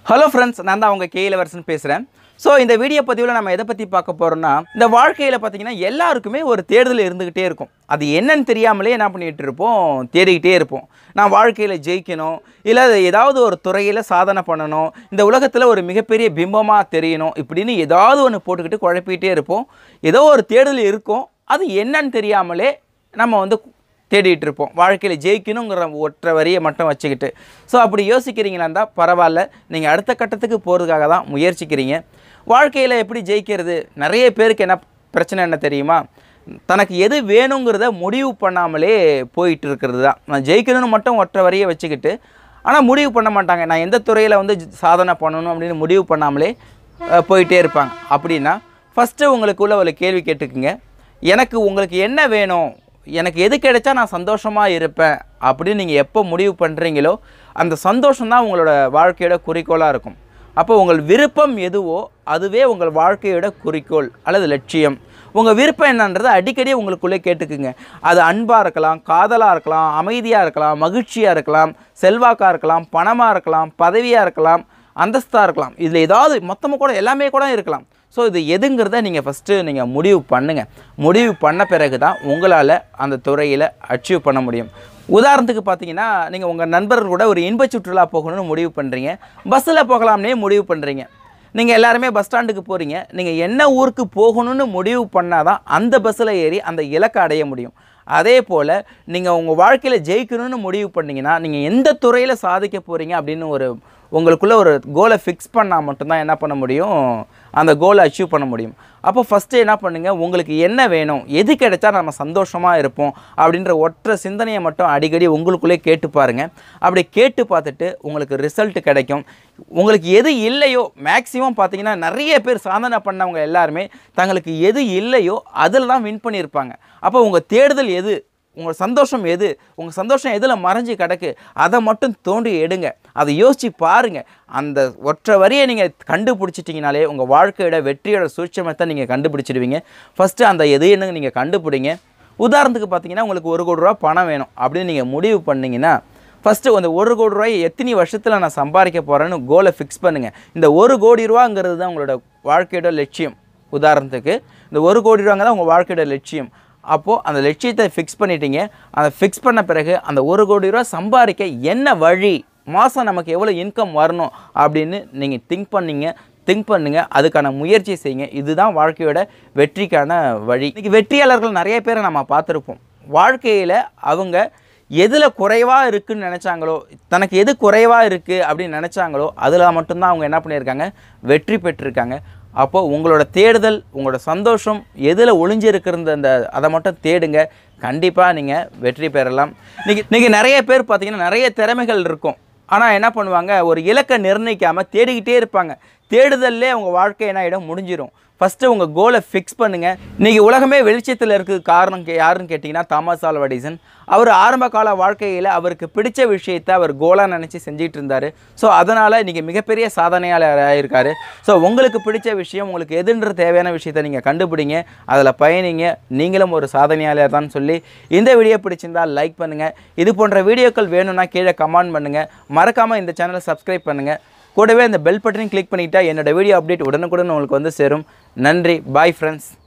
hello friends நான் தான் அவங்க கேயிலவரசன் பேசுகிறேன் ஸோ இந்த வீடியோ பதிவில் நம்ம எதை பற்றி பார்க்க போகிறோம்னா இந்த வாழ்க்கையில் பார்த்தீங்கன்னா எல்லாருக்குமே ஒரு தேடுதல் இருந்துக்கிட்டே இருக்கும் அது என்னன்னு தெரியாமலே என்ன பண்ணிகிட்டு இருப்போம் தேடிக்கிட்டே இருப்போம் நான் வாழ்க்கையில் ஜெயிக்கணும் இல்லை ஏதாவது ஒரு துறையில் சாதனை பண்ணணும் இந்த உலகத்தில் ஒரு மிகப்பெரிய பிம்பமாக தெரியணும் இப்படின்னு ஏதாவது ஒன்று போட்டுக்கிட்டு குழப்பிக்கிட்டே இருப்போம் ஏதோ ஒரு தேடுதல் இருக்கும் அது என்னன்னு தெரியாமலே நம்ம வந்து தேடிட்டு இருப்போம் வாழ்க்கையில் ஜெயிக்கணுங்கிற ஒற்றை வரியை மட்டும் வச்சுக்கிட்டு ஸோ அப்படி யோசிக்கிறீங்களா இருந்தால் பரவாயில்ல நீங்கள் அடுத்த கட்டத்துக்கு போகிறதுக்காக தான் முயற்சிக்கிறீங்க வாழ்க்கையில் எப்படி ஜெயிக்கிறது நிறைய பேருக்கு என்ன பிரச்சனை என்ன தெரியுமா தனக்கு எது வேணுங்கிறத முடிவு பண்ணாமலே போயிட்டு இருக்கிறது தான் நான் ஜெயிக்கணும்னு மட்டும் ஒற்றை வரியை வச்சுக்கிட்டு ஆனால் முடிவு பண்ண மாட்டாங்க நான் எந்த துறையில் வந்து ஜ- சாதனை பண்ணணும் அப்படின்னு முடிவு பண்ணாமலே அஹ், போயிட்டே இருப்பாங்க அப்படின்னா ஃபஸ்ட்டு உங்களுக்குள்ள ஒரு கேள்வி கேட்டுக்குங்க எனக்கு உங்களுக்கு என்ன வேணும் எனக்கு எது கிடைச்சா நான் சந்தோஷமாக இருப்பேன் அப்படின்னு நீங்கள் எப்போ முடிவு பண்ணுறீங்களோ அந்த சந்தோஷம் தான் உங்களோட வாழ்க்கையோட குறிக்கோளாக இருக்கும் அப்போ உங்கள் விருப்பம் எதுவோ அதுவே உங்கள் வாழ்க்கையோட குறிக்கோள் அல்லது லட்சியம் உங்கள் விருப்பம் என்னன்றதை அடிக்கடி உங்களுக்குள்ளே கேட்டுக்குங்க அது அன்பாக இருக்கலாம் காதலாக இருக்கலாம் அமைதியாக இருக்கலாம் மகிழ்ச்சியாக இருக்கலாம் செல்வாக்காக இருக்கலாம் பணமாக இருக்கலாம் பதவியாக இருக்கலாம் அந்தஸ்தாக இருக்கலாம் இதில் ஏதாவது மொத்தமாக கூட எல்லாமே கூட இருக்கலாம் ஸோ இது எதுங்கிறத நீங்கள் ஃபஸ்ட்டு நீங்கள் முடிவு பண்ணுங்கள் முடிவு பண்ண பிறகு தான் உங்களால் அந்த துறையில் அச்சீவ் பண்ண முடியும் உதாரணத்துக்கு பார்த்தீங்கன்னா நீங்கள் உங்கள் நண்பர்கள் கூட ஒரு இன்ப சுற்றுலா போகணும்னு முடிவு பண்ணுறீங்க பஸ்ஸில் போகலாம்னே முடிவு பண்ணுறீங்க நீங்கள் எல்லாருமே பஸ் ஸ்டாண்டுக்கு போகிறீங்க நீங்கள் என்ன ஊருக்கு போகணும்னு முடிவு பண்ணால் தான் அந்த பஸ்ஸில் ஏறி அந்த இலக்கை அடைய முடியும் அதே போல் நீங்கள் உங்கள் வாழ்க்கையில் ஜெயிக்கணும்னு முடிவு பண்ணீங்கன்னா நீங்கள் எந்த துறையில் சாதிக்க போகிறீங்க அப்படின்னு ஒரு உங்களுக்குள்ளே ஒரு கோலை ஃபிக்ஸ் பண்ணால் மட்டும்தான் என்ன பண்ண முடியும் அந்த கோலை அச்சீவ் பண்ண முடியும் அப்போ ஃபஸ்ட்டு என்ன பண்ணுங்கள் உங்களுக்கு என்ன வேணும் எது கிடைச்சா நம்ம சந்தோஷமாக இருப்போம் அப்படின்ற ஒற்றை சிந்தனையை மட்டும் அடிக்கடி உங்களுக்குள்ளே கேட்டு பாருங்கள் அப்படி கேட்டு பார்த்துட்டு உங்களுக்கு ரிசல்ட் கிடைக்கும் உங்களுக்கு எது இல்லையோ மேக்ஸிமம் பார்த்தீங்கன்னா நிறைய பேர் சாதனை பண்ணவங்க எல்லாருமே தங்களுக்கு எது இல்லையோ அதில் தான் வின் பண்ணியிருப்பாங்க அப்போ உங்கள் தேடுதல் எது உங்கள் சந்தோஷம் எது உங்கள் சந்தோஷம் எதில் மறைஞ்சு கிடக்கு அதை மட்டும் தோண்டி எடுங்க அதை யோசித்து பாருங்கள் அந்த ஒற்றை வரியை நீங்கள் கண்டுபிடிச்சிட்டிங்கனாலே உங்கள் வாழ்க்கையோட வெற்றியோட சூட்சமத்தை நீங்கள் கண்டுபிடிச்சிடுவீங்க ஃபஸ்ட்டு அந்த எது என்னங்க நீங்கள் கண்டுபிடிங்க உதாரணத்துக்கு பார்த்தீங்கன்னா உங்களுக்கு ஒரு கோடி ரூபா பணம் வேணும் அப்படின்னு நீங்கள் முடிவு பண்ணீங்கன்னா ஃபஸ்ட்டு அந்த ஒரு கோடி ரூபாய் எத்தனை வருஷத்தில் நான் சம்பாதிக்க போகிறேன்னு கோலை ஃபிக்ஸ் பண்ணுங்கள் இந்த ஒரு கோடி ரூபாங்கிறது தான் உங்களோட வாழ்க்கையோட லட்சியம் உதாரணத்துக்கு இந்த ஒரு கோடி ரூபாங்க தான் உங்கள் வாழ்க்கையோட லட்சியம் அப்போது அந்த லட்சியத்தை ஃபிக்ஸ் பண்ணிட்டீங்க அதை ஃபிக்ஸ் பண்ண பிறகு அந்த ஒரு கோடி ரூபா சம்பாதிக்க என்ன வழி மாதம் நமக்கு எவ்வளோ இன்கம் வரணும் அப்படின்னு நீங்கள் திங்க் பண்ணீங்க திங்க் பண்ணுங்க அதுக்கான முயற்சி செய்யுங்க இதுதான் வாழ்க்கையோட வெற்றிக்கான வழி இன்னைக்கு வெற்றியாளர்கள் நிறைய பேரை நம்ம பார்த்துருப்போம் வாழ்க்கையில் அவங்க எதில் குறைவாக இருக்குன்னு நினச்சாங்களோ தனக்கு எது குறைவாக இருக்குது அப்படின்னு நினச்சாங்களோ அதில் மட்டும்தான் அவங்க என்ன பண்ணியிருக்காங்க வெற்றி பெற்றிருக்காங்க அப்போ உங்களோட தேடுதல் உங்களோட சந்தோஷம் எதில் ஒளிஞ்சிருக்கிறது அந்த அதை மட்டும் தேடுங்க கண்டிப்பாக நீங்கள் வெற்றி பெறலாம் இன்னைக்கு இன்றைக்கி நிறைய பேர் பார்த்தீங்கன்னா நிறைய திறமைகள் இருக்கும் ஆனால் என்ன பண்ணுவாங்க ஒரு இலக்கை நிர்ணயிக்காமல் தேடிக்கிட்டே இருப்பாங்க தேடுதல்லே அவங்க வாழ்க்கை என்ன ஆகிடும் முடிஞ்சிடும் ஃபஸ்ட்டு உங்கள் கோலை ஃபிக்ஸ் பண்ணுங்கள் இன்றைக்கி உலகமே வெளிச்சத்தில் இருக்குது காரணம் கே யாருன்னு கேட்டிங்கன்னா தாமஸ் ஆல்வா எடிசன் அவர் ஆரம்ப கால வாழ்க்கையில் அவருக்கு பிடிச்ச விஷயத்தை அவர் கோலாக நினச்சி செஞ்சிட்டு இருந்தார் ஸோ அதனால் இன்றைக்கி மிகப்பெரிய சாதனையாளர் ஆயிருக்காரு ஸோ உங்களுக்கு பிடிச்ச விஷயம் உங்களுக்கு எதுன்ற தேவையான விஷயத்தை நீங்கள் கண்டுபிடிங்க அதில் பயணிங்க நீங்களும் ஒரு சாதனையாளர் தான் சொல்லி இந்த வீடியோ பிடிச்சிருந்தால் லைக் பண்ணுங்கள் இது போன்ற வீடியோக்கள் வேணும்னா கீழே கமெண்ட் பண்ணுங்கள் மறக்காமல் இந்த சேனலை சப்ஸ்கிரைப் பண்ணுங்கள் கூடவே அந்த பெல் பட்டனையும் கிளிக் பண்ணிட்டா என்னோட வீடியோ அப்டேட் உடனுக்குடன் உங்களுக்கு வந்து சேரும் நன்றி பாய் ஃப்ரெண்ட்ஸ்